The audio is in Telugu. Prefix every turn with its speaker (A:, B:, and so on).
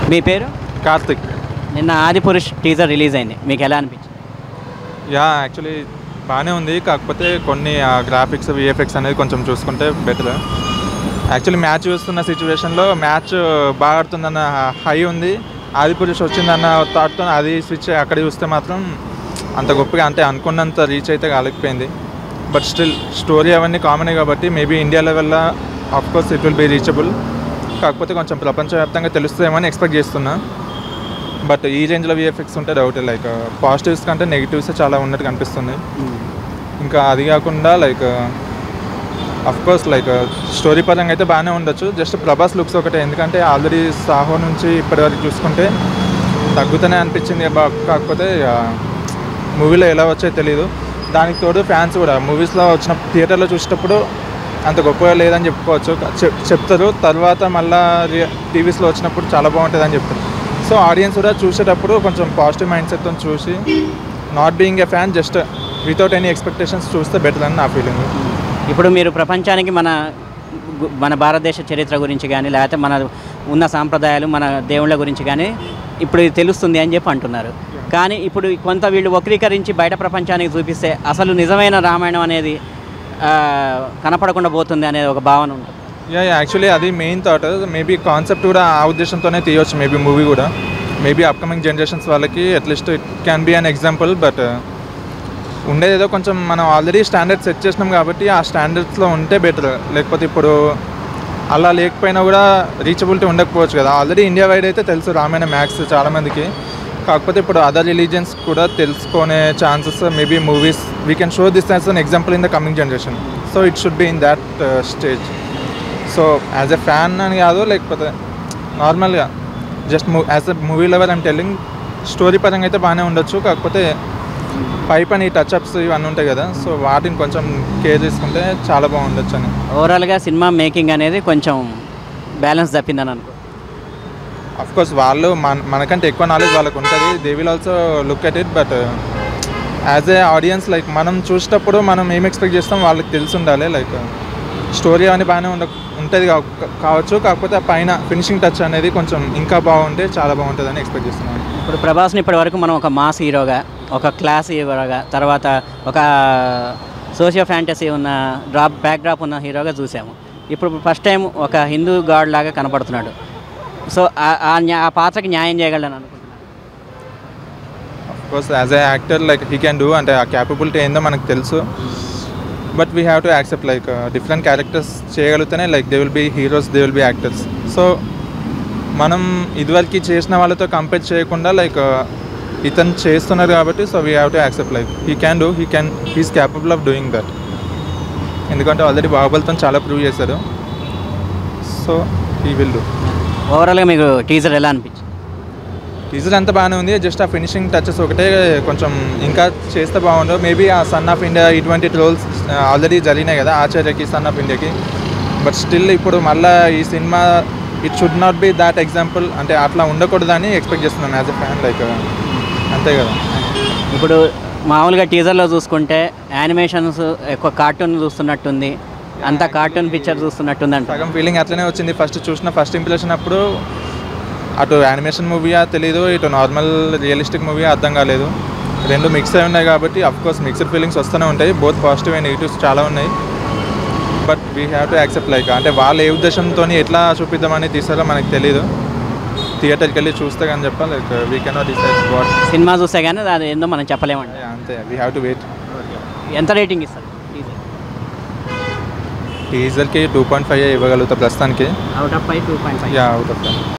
A: మీ పేరు
B: కార్తిక్
A: నిన్న ఆదిపురుష్ టీజర్ రిలీజ్ అయింది మీకు ఎలా అనిపించింది
B: యా యాక్చువల్లీ బాగానే ఉంది కాకపోతే కొన్ని గ్రాఫిక్స్ విఎఫ్ఎక్స్ అనేది కొంచెం చూసుకుంటే బెటర్ యాక్చువల్లీ మ్యాచ్ చూస్తున్న సిచ్యువేషన్లో మ్యాచ్ బాగా ఆడుతుందన్న హై ఉంది ఆదిపురుష్ వచ్చిందన్న థాట్తో అది స్విచ్ అక్కడ చూస్తే మాత్రం అంత గొప్పగా అంటే అనుకున్నంత రీచ్ అయితే కాలేకపోయింది బట్ స్టిల్ స్టోరీ అవన్నీ కామనే కాబట్టి మేబీ ఇండియా లెవెల్లో of course it will be reachable కాకపోతే కొంచెం ప్రపంచవ్యాప్తంగా తెలుస్తుందేమో అని ఎక్స్పెక్ట్ చేస్తున్నా బట్ ఈ రేంజ్లో విఎఫ్ఎక్స్ ఉంటే డౌట్ లైక్ పాజిటివ్స్ కంటే నెగిటివ్స్ చాలా ఉన్నట్టు కనిపిస్తుంది ఇంకా అది కాకుండా like of course like story పరంగా అయితే బాగానే ఉండొచ్చు జస్ట్ ప్రభాస్ లుక్స్ ఒకటే ఎందుకంటే ఆల్రెడీ సాహో నుంచి ఇప్పటివరకు చూసుకుంటే తగ్గుతూనే అనిపించింది బా కాకపోతే మూవీలో ఎలా వచ్చాయో తెలియదు దానికి తోడు ఫ్యాన్స్ కూడా మూవీస్లో వచ్చిన థియేటర్లో చూసేటప్పుడు అంత గొప్పగా లేదని చెప్పుకోవచ్చు చెప్- చెప్తారు తర్వాత మళ్ళా టీవీస్లో వచ్చినప్పుడు చాలా బాగుంటుంది అని చెప్తారు సో ఆడియన్స్ కూడా చూసేటప్పుడు కొంచెం పాజిటివ్ మైండ్ సెట్తో చూసి not being a fan just without any expectations చూస్తే బెటర్ అని నా ఫీలింగ్
A: ఇప్పుడు మీరు ప్రపంచానికి మన గు- మన భారతదేశ చరిత్ర గురించి కానీ లేకపోతే మన ఉన్న సాంప్రదాయాలు మన దేవుళ్ళ గురించి కానీ ఇప్పుడు ఇది తెలుస్తుంది అని చెప్పి అంటున్నారు కానీ ఇప్పుడు కొంత వీళ్ళు వక్రీకరించి బయట ప్రపంచానికి చూపిస్తే అసలు నిజమైన రామాయణం అనేది ఆ, కనపడకుండా పోతుంది అనేది ఒక భావన ఉంటుంది
B: యా యాక్చువల్లీ అది మెయిన్ థాట్ మేబీ కాన్సెప్ట్ కూడా ఆ ఉద్దేశంతోనే తీయవచ్చు మేబీ మూవీ కూడా మేబీ అప్కమింగ్ జనరేషన్స్ వాళ్ళకి at least it can be an example but ఉండేది ఏదో కొంచెం మనం ఆల్రెడీ స్టాండర్డ్ సెట్ చేసినాం కాబట్టి ఆ స్టాండర్డ్స్లో ఉంటే బెటర్ లేకపోతే ఇప్పుడు అలా లేకపోయినా కూడా రీచబిలిటీ ఉండకపోవచ్చు కదా ఆల్రెడీ ఇండియా వైడ్ అయితే తెలుసు రామాయణ మ్యాథ్స్ చాలామందికి కాకపోతే ఇప్పుడు అదర్ రిలీజియన్స్ కూడా తెలుసుకునే chances maybe movies we can show this as an example in the coming generation so it should be in that stage so as a fan అని కాదు లేకపోతే నార్మల్గా జస్ట్ మూ as a movie level I'm telling story పరంగా అయితే బాగానే ఉండొచ్చు కాకపోతే పై పని టచ్అప్స్ ఇవన్నీ ఉంటాయి కదా సో వాటిని కొంచెం కేర్ తీసుకుంటే చాలా బాగుండొచ్చు అని
A: ఓవరాల్గా సినిమా మేకింగ్ అనేది కొంచెం బ్యాలెన్స్ తప్పిందని అనుకో
B: అఫ్ కోర్స్ వాళ్ళు మన మనకంటే ఎక్కువ నాలెడ్జ్ వాళ్ళకి ఉంటుంది they will also look at it but as a audience like మనం చూసేటప్పుడు మనం ఏం ఎక్స్పెక్ట్ చేస్తాం వాళ్ళకి తెలిసి ఉండాలి లైక్ స్టోరీ అని బాగానే ఉండ ఉంటుంది కా- కావచ్చు కాకపోతే ఆ పైన ఫినిషింగ్ టచ్ అనేది కొంచెం ఇంకా బాగుంటే చాలా బాగుంటుందని ఎక్స్పెక్ట్ చేస్తున్నాను
A: ఇప్పుడు ప్రభాస్ని ఇప్పటి వరకు మనం ఒక మాస్ హీరోగా ఒక క్లాస్ హీరోగా తర్వాత ఒక సోషియో ఫ్యాంటసీ ఉన్న డ్రాప్ బ్యాక్ డ్రాప్ ఉన్న హీరోగా చూసాము ఇప్పుడు ఫస్ట్ టైం ఒక హిందూ గాడ్ లాగా కనపడుతున్నాడు సో ఆ- ఆ న్యా- ఆ పాత్రకి న్యాయం చేయగలని అనుకుంటున్నాను
B: course as a actor like he can do అంటే ఆ క్యాపబిలిటీ ఏందో మనకు తెలుసు but we have to accept like different characters చేయగలిగితేనే like they will be heroes they will be actors so మనం ఇదివరకు చేసిన వాళ్ళతో కంపేర్ చేయకుండా లైక్ ఇతను చేస్తున్నారు కాబట్టి so we have to accept like he can do he can he's capable of doing that ఎందుకంటే ఆల్రెడీ బాహుబలితో చాలా ప్రూవ్ చేశారు సో హీ విల్ డూ
A: ఓవరాల్గా మీకు టీజర్ ఎలా అనిపించింది
B: టీజర్ అంతా బాగానే ఉంది జస్ట్ ఆ ఫినిషింగ్ టచెస్ ఒకటే కొంచెం ఇంకా చేస్తే బాగుండు మేబీ ఆ సన్ ఆఫ్ ఇండియా ఇటువంటి రోల్స్ ఆల్రెడీ జరిగినాయి కదా ఆచార్యకి సన్ ఆఫ్ ఇండియాకి బట్ స్టిల్ ఇప్పుడు మళ్ళీ ఈ cinema it should not be that example అంటే అట్లా ఉండకూడదని ఎక్స్పెక్ట్ చేస్తున్నాను యాజ్ ఎ ఫ్యాన్ లైక్ అంతే కదా
A: ఇప్పుడు మామూలుగా టీజర్లో చూసుకుంటే యానిమేషన్స్ ఎక్కువ కార్టూన్ చూస్తున్నట్టుంది అంతా కార్టూన్ పిక్చర్ చూస్తున్నట్టుంది అంట
B: సగం ఫీలింగ్ అట్లనే వచ్చింది ఫస్ట్ చూసిన ఫస్ట్ ఇంప్రెషన్ అప్పుడు అటు యానిమేషన్ మూవీయా తెలీదు ఇటు నార్మల్ రియలిస్టిక్ మూవీ అర్థం కాలేదు రెండు మిక్స్ అయి ఉన్నాయి కాబట్టి అఫ్ కోర్స్ మిక్స్డ్ ఫీలింగ్స్ వస్తూనే ఉంటాయి బోత్ పాజిటివ్ అండ్ నెగిటివ్స్ చాలా ఉన్నాయి but we have to accept like అంటే వాళ్ళు ఏ ఉద్దేశంతో ఎట్లా చూపిద్దామని తీసారో మనకు తెలియదు థియేటర్కి వెళ్ళి చూస్తే కానీ చెప్పాలి like we cannot decide what
A: cinema చూస్తే కానీ అది ఏందో మనం చెప్పలేమండి
B: అంతే వీ హ్యావ్ టు వెయిట్
A: ఎంత రేటింగ్ ఇస్తారు టీజర్
B: టీజర్కి టూ పాయింట్ ఫైవ్ ఇవ్వగలుగుతా ప్రస్తుతానికి
A: out of five two point five
B: yeah out of